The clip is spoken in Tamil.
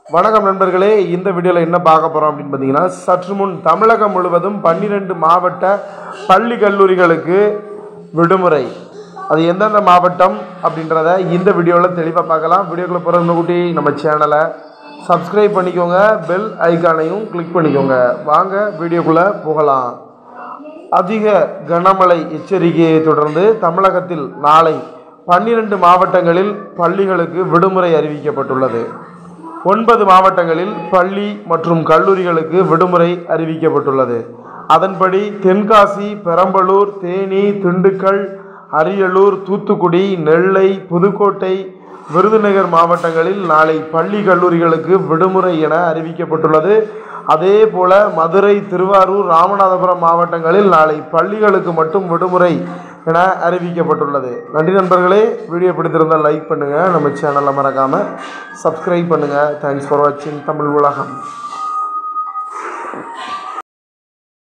வணக்கம் நண்பர்களே இந்த வீடியோவில் என்ன பார்க்க போகிறோம் அப்படின்னு பார்த்தீங்கன்னா சற்று முன் தமிழகம் முழுவதும் பன்னிரெண்டு மாவட்ட பள்ளி கல்லூரிகளுக்கு விடுமுறை அது எந்தெந்த மாவட்டம் அப்படின்றத இந்த வீடியோவில் தெளிவாக பார்க்கலாம் வீடியோக்குள்ளே போகிற முன்னுக்கூட்டி நம்ம சேனலை சப்ஸ்கிரைப் பண்ணிக்கோங்க பெல் ஐக்கானையும் கிளிக் பண்ணிக்கோங்க வாங்க வீடியோக்குள்ளே போகலாம் அதிக கனமழை எச்சரிக்கையை தொடர்ந்து தமிழகத்தில் நாளை பன்னிரண்டு மாவட்டங்களில் பள்ளிகளுக்கு விடுமுறை அறிவிக்கப்பட்டுள்ளது ஒன்பது மாவட்டங்களில் பள்ளி மற்றும் கல்லூரிகளுக்கு விடுமுறை அறிவிக்கப்பட்டுள்ளது அதன்படி தென்காசி பெரம்பலூர் தேனி திண்டுக்கல் அரியலூர் தூத்துக்குடி நெல்லை புதுக்கோட்டை விருதுநகர் மாவட்டங்களில் நாளை பள்ளி கல்லூரிகளுக்கு விடுமுறை என அறிவிக்கப்பட்டுள்ளது அதே போல மதுரை திருவாரூர் ராமநாதபுரம் மாவட்டங்களில் நாளை பள்ளிகளுக்கு மட்டும் விடுமுறை என அறிவிக்கப்பட்டுள்ளது நன்றி நண்பர்களே வீடியோ பிடித்திருந்தால் லைக் பண்ணுங்கள் நம்ம சேனலை மறக்காமல் சப்ஸ்கிரைப் பண்ணுங்கள் தேங்க்ஸ் ஃபார் வாட்சிங் தமிழ் உலகம்